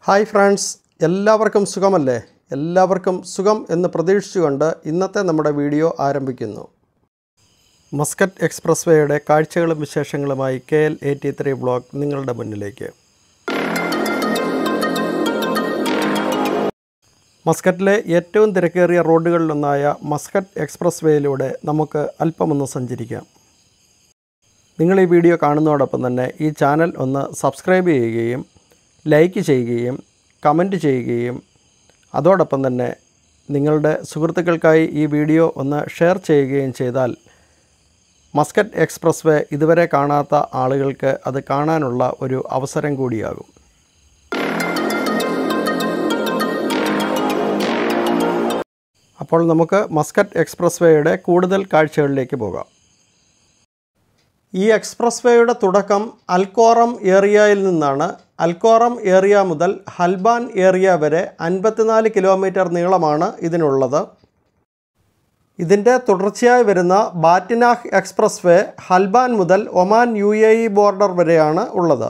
hi friends എല്ലാവർക്കും സുഖമല്ലേ എല്ലാവർക്കും സുഖം എന്ന് പ്രതീക്ഷിച്ചുകൊണ്ട് ഇന്നത്തെ നമ്മുടെ വീഡിയോ ആരംഭിക്കുന്നു മസ്കറ്റ് എക്സ്പ്രസ് വേയുടെ കാഴ്ചകളും വിശേഷങ്ങളുമായി K L eighty three blog നിങ്ങളുടെ മുന്നിലേക്ക് മസ്കറ്റിലെ ഏറ്റവും തിരക്കേറിയ റോഡുകളിലൊന്നായ മസ്കറ്റ് എക്സ്പ്രസ് വേയിലൂടെ നമുക്ക് അല്പമൊന്ന് സഞ്ചരിക്കാം നിങ്ങൾ ഈ വീഡിയോ കാണുന്നതോടൊപ്പം തന്നെ ഈ ചാനൽ ഒന്ന് സബ്സ്ക്രൈബ് ചെയ്യുകയും ലൈക്ക് ചെയ്യുകയും കമൻറ്റ് ചെയ്യുകയും അതോടൊപ്പം തന്നെ നിങ്ങളുടെ സുഹൃത്തുക്കൾക്കായി ഈ വീഡിയോ ഒന്ന് ഷെയർ ചെയ്യുകയും ചെയ്താൽ മസ്കറ്റ് എക്സ്പ്രസ് വേ ഇതുവരെ കാണാത്ത ആളുകൾക്ക് അത് കാണാനുള്ള ഒരു അവസരം കൂടിയാകും അപ്പോൾ നമുക്ക് മസ്കറ്റ് എക്സ്പ്രസ് വേയുടെ കൂടുതൽ കാഴ്ചകളിലേക്ക് പോകാം ഈ എക്സ്പ്രസ് വേയുടെ തുടക്കം അൽക്കോറം ഏറിയയിൽ നിന്നാണ് അൽക്കോറം ഏറിയ മുതൽ ഹൽബാൻ ഏറിയ വരെ അൻപത്തിനാല് കിലോമീറ്റർ നീളമാണ് ഇതിനുള്ളത് ഇതിൻ്റെ തുടർച്ചയായി വരുന്ന ബാറ്റിനാഹ് എക്സ്പ്രസ് വേ ഹൽബാൻ മുതൽ Oman U A E border വരെയാണ് ഉള്ളത്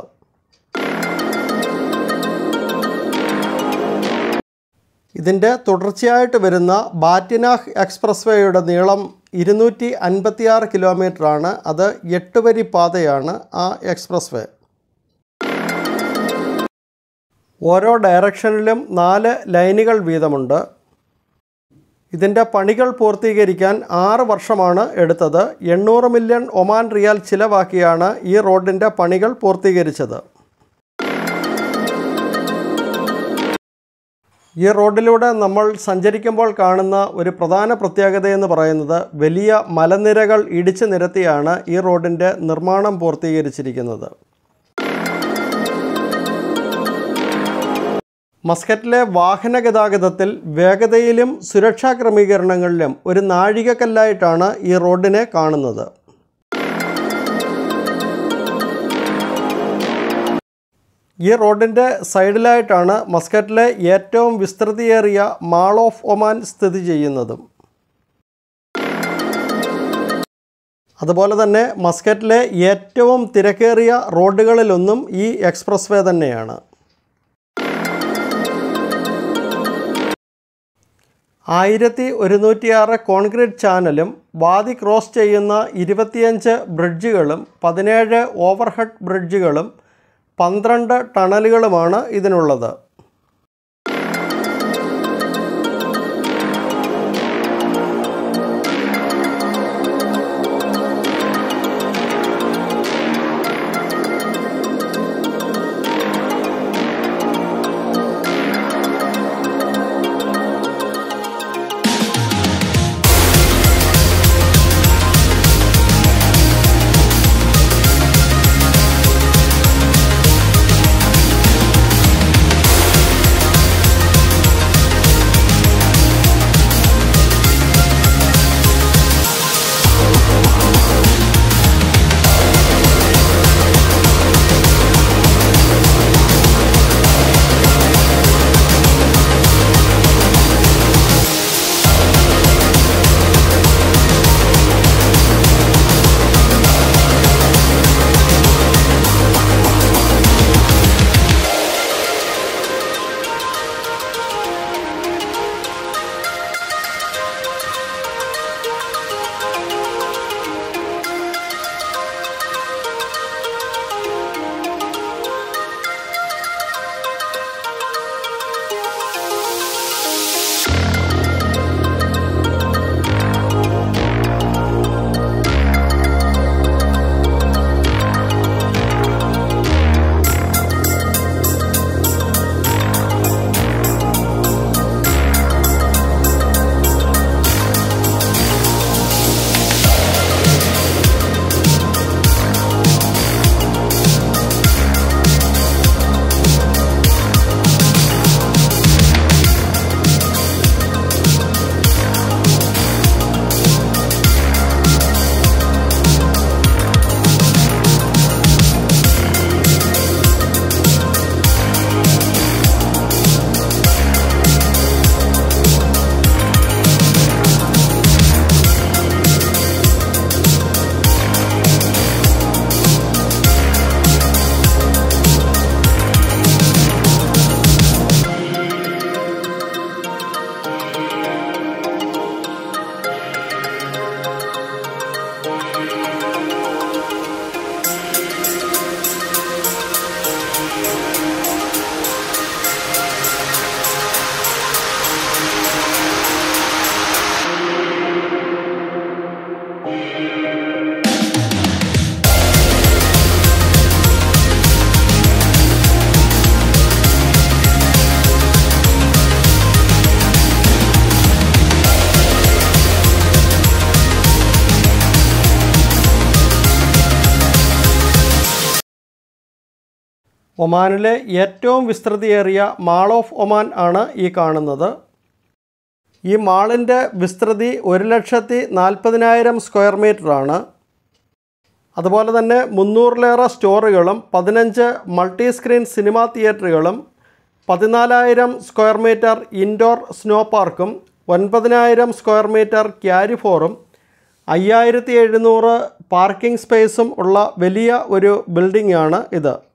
ഇതിൻ്റെ തുടർച്ചയായിട്ട് വരുന്ന ബാറ്റിനാഹ് എക്സ്പ്രസ് വേയുടെ നീളം ഇരുന്നൂറ്റി അൻപത്തിയാറ് കിലോമീറ്ററാണ് അത് എട്ട് വരി പാതയാണ് ആ എക്സ്പ്രസ് വേ ഓരോ ഡയറക്ഷനിലും നാല് ലൈനുകൾ വീതമുണ്ട് ഇതിൻ്റെ പണികൾ പൂർത്തീകരിക്കാൻ ആറ് വർഷമാണ് എടുത്തത് എണ്ണൂറ് മില്യൺ ഒമാൻ റിയാൽ ചിലവാക്കിയാണ് ഈ റോഡിൻ്റെ പണികൾ പൂർത്തീകരിച്ചത് ഈ റോഡിലൂടെ നമ്മൾ സഞ്ചരിക്കുമ്പോൾ കാണുന്ന ഒരു പ്രധാന പ്രത്യേകത എന്ന് പറയുന്നത് വലിയ മലനിരകൾ ഇടിച്ചു നിരത്തിയാണ് ഈ റോഡിൻ്റെ നിർമ്മാണം പൂർത്തീകരിച്ചിരിക്കുന്നത് മസ്കറ്റിലെ വാഹന ഗതാഗതത്തിൽ വേഗതയിലും സുരക്ഷാ ക്രമീകരണങ്ങളിലും ഒരു നാഴികക്കല്ലായിട്ടാണ് ഈ റോഡിനെ കാണുന്നത് ഈ റോഡിൻ്റെ സൈഡിലായിട്ടാണ് മസ്കറ്റിലെ ഏറ്റവും വിസ്തൃതിയേറിയ മാൾ ഓഫ് ഒമാൻ സ്ഥിതി ചെയ്യുന്നതും അതുപോലെ തന്നെ മസ്കറ്റിലെ ഏറ്റവും തിരക്കേറിയ റോഡുകളിലൊന്നും ഈ എക്സ്പ്രസ് വേ തന്നെയാണ് ആയിരത്തി ഒരുന്നൂറ്റിയാറ് കോൺക്രീറ്റ് ചാനലും വാതി ക്രോസ് ചെയ്യുന്ന ഇരുപത്തിയഞ്ച് ബ്രിഡ്ജുകളും പതിനേഴ് ഓവർഹെഡ് ബ്രിഡ്ജുകളും പന്ത്രണ്ട് ടണലുകളുമാണ് ഇതിനുള്ളത് ഒമാനിലെ ഏറ്റവും വിസ്തൃതിയേറിയ മാൾ ഓഫ് ഒമാൻ ആണ് ഈ കാണുന്നത് ഈ മാളിൻ്റെ വിസ്തൃതി ഒരു ലക്ഷത്തി നാൽപ്പതിനായിരം സ്ക്വയർ മീറ്ററാണ് അതുപോലെ തന്നെ മുന്നൂറിലേറെ സ്റ്റോറുകളും പതിനഞ്ച് മൾട്ടി സ്ക്രീൻ സിനിമാ തിയേറ്ററുകളും പതിനാലായിരം സ്ക്വയർ മീറ്റർ ഇൻഡോർ സ്നോ പാർക്കും ഒൻപതിനായിരം സ്ക്വയർ മീറ്റർ ക്യാരിഫോറും അയ്യായിരത്തി എഴുന്നൂറ് പാർക്കിംഗ് സ്പേസും ഉള്ള വലിയ ഒരു ബിൽഡിംഗ് ആണ് ഇത്